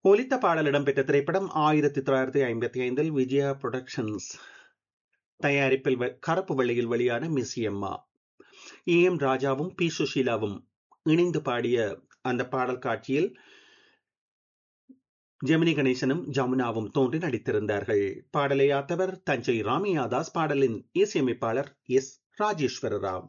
ஒலித்த பாடல் இடம்பெற்ற திரைப்படம் ஆயிரத்தி தொள்ளாயிரத்தி ஐம்பத்தி ஐந்தில் விஜயா புரொடக்ஷன்ஸ் தயாரிப்பில் வெ- கருப்பு வெள்ளையில் வெளியான மிஸ் எம்மா ஏ எம் ராஜாவும் பி சுஷீலாவும் இணைந்து பாடிய அந்த பாடல் காட்சியில் ஜெமினி கணேசனும் ஜமுனாவும் தோன்றி நடித்திருந்தார்கள் பாடலை ஆத்தவர் தஞ்சை ராமையாதாஸ் பாடலின் இசையமைப்பாளர் எஸ் ராஜேஸ்வர ராவ்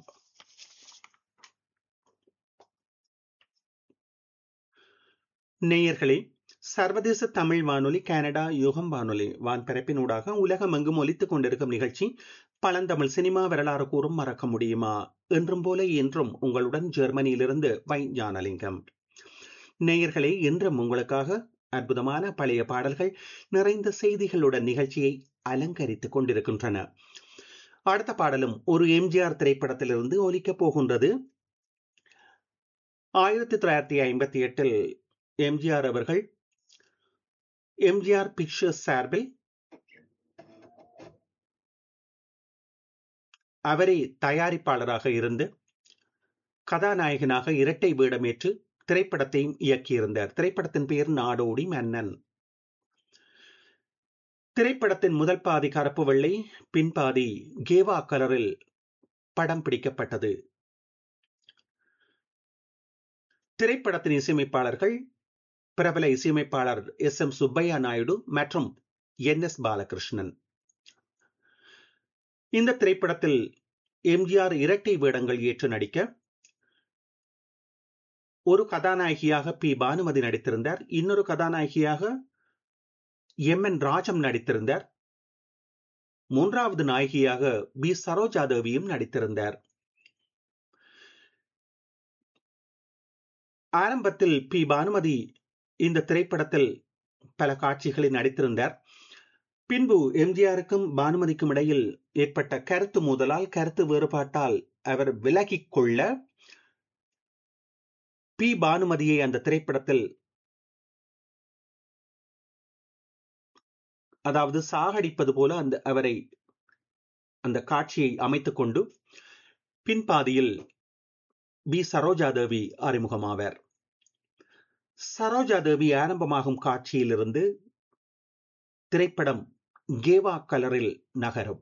நேயர்களே சர்வதேச தமிழ் வானொலி கனடா யுகம் வானொலி வான்பரப்பினூடாக உலகமெங்கும் ஒலித்துக் கொண்டிருக்கும் நிகழ்ச்சி பழந்தமிழ் சினிமா வரலாறு கூறும் மறக்க முடியுமா என்றும் போல என்றும் உங்களுடன் ஜெர்மனியிலிருந்து வை ஞானலிங்கம் நேயர்களே இன்றும் உங்களுக்காக அற்புதமான பழைய பாடல்கள் நிறைந்த செய்திகளுடன் நிகழ்ச்சியை அலங்கரித்துக் கொண்டிருக்கின்றன அடுத்த பாடலும் ஒரு எம்ஜிஆர் திரைப்படத்திலிருந்து ஒலிக்கப் போகின்றது ஆயிரத்தி தொள்ளாயிரத்தி ஐம்பத்தி எட்டில் எம்ஜிஆர் அவர்கள் எம்ஜிஆர் பிக்சர்ஸ் சார்பில் அவரே தயாரிப்பாளராக இருந்து கதாநாயகனாக இரட்டை வேடமேற்று திரைப்படத்தையும் இயக்கியிருந்தார் திரைப்படத்தின் பெயர் நாடோடி மன்னன் திரைப்படத்தின் முதல் பாதி கருப்பு வெள்ளை பின்பாதி கேவா கலரில் படம் பிடிக்கப்பட்டது திரைப்படத்தின் இசையமைப்பாளர்கள் பிரபல இசையமைப்பாளர் எஸ் எம் சுப்பையா நாயுடு மற்றும் என் எஸ் பாலகிருஷ்ணன் இந்த திரைப்படத்தில் எம்ஜிஆர் இரட்டை வேடங்கள் ஏற்று நடிக்க ஒரு கதாநாயகியாக பி பானுமதி நடித்திருந்தார் இன்னொரு கதாநாயகியாக எம் என் ராஜம் நடித்திருந்தார் மூன்றாவது நாயகியாக பி சரோஜா தேவியும் நடித்திருந்தார் ஆரம்பத்தில் பி பானுமதி இந்த திரைப்படத்தில் பல காட்சிகளில் நடித்திருந்தார் பின்பு எம்ஜிஆருக்கும் பானுமதிக்கும் இடையில் ஏற்பட்ட கருத்து மோதலால் கருத்து வேறுபாட்டால் அவர் விலகிக் கொள்ள பி பானுமதியை அந்த திரைப்படத்தில் அதாவது சாகடிப்பது போல அந்த அவரை அந்த காட்சியை அமைத்துக் கொண்டு பின்பாதியில் பி சரோஜா தேவி அறிமுகமாவார் சரோஜா தேவி ஆரம்பமாகும் காட்சியிலிருந்து திரைப்படம் கேவா கலரில் நகரும்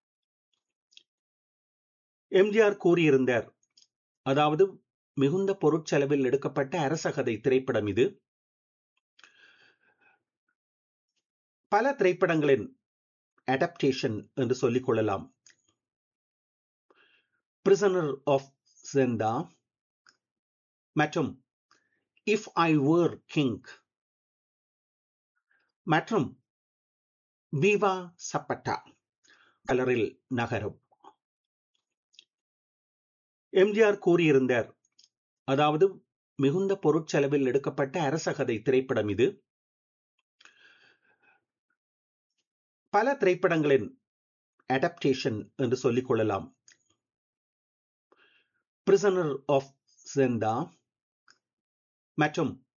எம்ஜிஆர் கூறியிருந்தார் அதாவது மிகுந்த பொருட்செலவில் எடுக்கப்பட்ட அரசகதை திரைப்படம் இது பல திரைப்படங்களின் அடாப்டேஷன் என்று சொல்லிக் கொள்ளலாம் பிரிசனர் ஆஃப் செந்தா மற்றும் இஃப் ஐ வேர் கிங் மற்றும் விவா சப்பட்டா கலரில் நகரும் எம்ஜிஆர் கூறியிருந்தார் அதாவது மிகுந்த பொருட்செலவில் எடுக்கப்பட்ட அரசகதை திரைப்படம் இது பல திரைப்படங்களின் அடாப்டேஷன் என்று சொல்லிக் கொள்ளலாம் பிரிசனர் ஆஃப் செந்தா மற்றும்